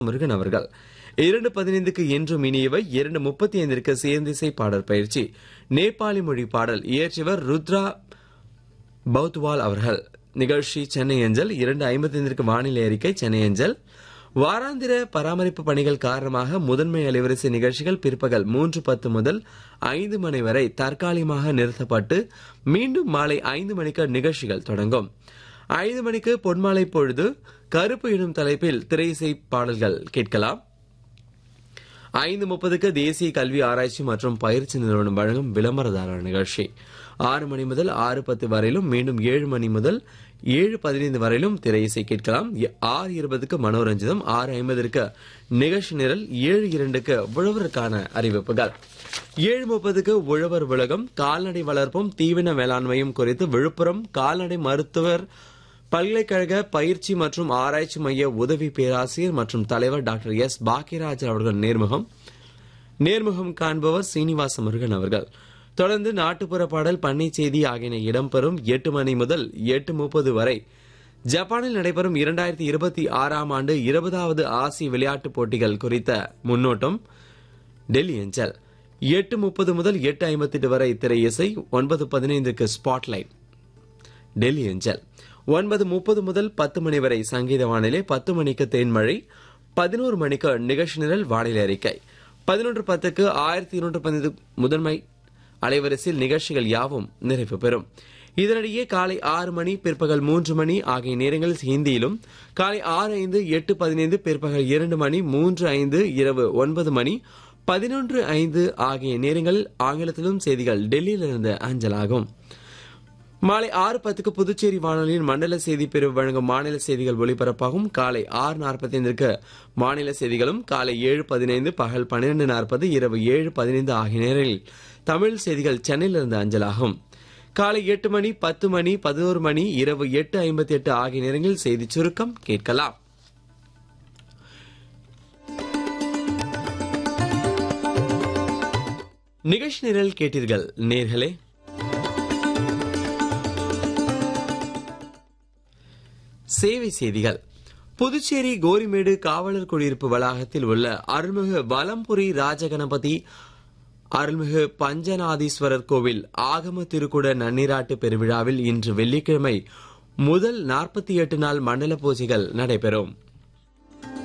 முருகன் அவர்கள் இரண்டு பதினைந்துக்கு என்றும் இனியவை இரண்டு முப்பத்தி ஐந்திற்கு சேர்ந்திசை பாடல் பயிற்சி நேபாளி மொழி பாடல் இயற்றியவர் ருத்ரா பௌத்வால் அவர்கள் நிகழ்ச்சி சென்னை அஞ்சல் இரண்டு ஐம்பத்தைந்திற்கு வானிலை அறிக்கை சென்னை அஞ்சல் வாராந்திர பராமரிப்பு பணிகள் காரணமாக முதன்மை அலைவரிசை நிகழ்ச்சிகள் பிற்பகல் மூன்று பத்து முதல் ஐந்து மணி வரை தற்காலிகமாக நிறுத்தப்பட்டு மீண்டும் மாலை ஐந்து மணிக்கு நிகழ்ச்சிகள் தொடங்கும் ஐந்து மணிக்கு பொன்மாலை பொழுது கருப்பு எனும் தலைப்பில் திரையிசை பாடல்கள் கேட்கலாம் ஐந்து முப்பதுக்கு தேசிய கல்வி ஆராய்ச்சி மற்றும் பயிற்சி நிறுவனம் வழங்கும் விளம்பரதாரர் நிகழ்ச்சி ஆறு மணி முதல் ஆறு பத்து வரையிலும் மீண்டும் ஏழு மணி முதல் ஏழு பதினைந்து வரையிலும் திரை இசை கேட்கலாம் எ- ஆறு இருபதுக்கு மனோரஞ்சிதம் ஆறு ஐம்பதற்கு நிகழ்ச்சி நிரல் ஏழு இரண்டுக்கு உழவருக்கான அறிவிப்புகள் ஏழு முப்பதுக்கு உழவர் உலகம் கால்நடை வளர்ப்பும் தீவன மேலாண்மையும் குறித்து விழுப்புரம் கால்நடை மருத்துவர் பல்கலைக்கழக பயிற்சி மற்றும் ஆராய்ச்சி மைய உதவி பேராசிரியர் மற்றும் தலைவர் டாக்டர் எஸ் பாக்கியராஜன் அவர்கள் நேர்முகம் நேர்முகம் காண்பவர் சீனிவாச முருகன் அவர்கள் தொடர்ந்து நாட்டுப்புற பாடல் பண்ணை செய்தி ஆகியன இடம்பெறும் எட்டு மணி முதல் எட்டு முப்பது வரை ஜப்பானில் நடைபெறும் இரண்டாயிரத்தி இருபத்தி ஆறாம் ஆண்டு இருபதாவது ஆசிய விளையாட்டுப் போட்டிகள் குறித்த முன்னோட்டம் டெல்லி அஞ்சல் எட்டு முப்பது முதல் எட்டு ஐம்பத்தெட்டு வரை திரை இசை ஒன்பது பதினைந்துக்கு ஸ்பாட்லைட் டெல்லி அஞ்சல் ஒன்பது முப்பது முதல் பத்து மணி வரை சங்கீத வானிலை பத்து மணிக்கு தேன்மழை பதினோரு மணிக்கு நிகழ்ச்சி நிரல் வானிலை அறிக்கை பதினொன்று பத்துக்கு ஆயிரத்தி இருநூற்று பதினைந்து முதன்மை அலைவரிசையில் நிகழ்ச்சிகள் யாவும் நிறைவு பெறும் இதனிடையே காலை ஆறு மணி பிற்பகல் மூன்று மணி ஆகிய நேரங்களில் ஹிந்தியிலும் காலை ஆறு ஐந்து எட்டு பதினைந்து பிற்பகல் இரண்டு மணி மூன்று ஐந்து இரவு ஒன்பது மணி பதினொன்று ஐந்து ஆகிய நேரங்களில் ஆங்கிலத்திலும் செய்திகள் டெல்லியிலிருந்து அஞ்சலாகும் மாலை ஆறு பத்துக்கு புதுச்சேரி வானொலியின் மண்டல செய்தி பிரிவு வழங்கும் மாநில செய்திகள் ஒலிபரப்பாகும் காலை ஆறு நாற்பத்தைந்திற்கு மாநில செய்திகளும் காலை ஏழு பதினைந்து பகல் பன்னிரண்டு நாற்பது இரவு ஏழு பதினைந்து ஆகிய நேரங்களில் தமிழ் செய்திகள் சென்னையிலிருந்து அஞ்சலாகும் காலை எட்டு மணி பத்து மணி பதினோரு மணி இரவு எட்டு ஐம்பத்தி எட்டு ஆகிய நேரங்களில் செய்தி சுருக்கம் கேட்கலாம் நிகழ்ச்சி நிரல் கேட்டீர்கள் நேர்களே சேவை செய்திகள் புதுச்சேரி கோரிமேடு காவலர் குடியிருப்பு வளாகத்தில் உள்ள அருள்மிகு வலம்புரி ராஜகணபதி அருள்மிகு பஞ்சநாதீஸ்வரர் கோவில் ஆகம திருக்குட நன்னீராட்டு பெருவிழாவில் இன்று வெள்ளிக்கிழமை முதல் நாற்பத்தி எட்டு நாள் மண்டல பூஜைகள் நடைபெறும்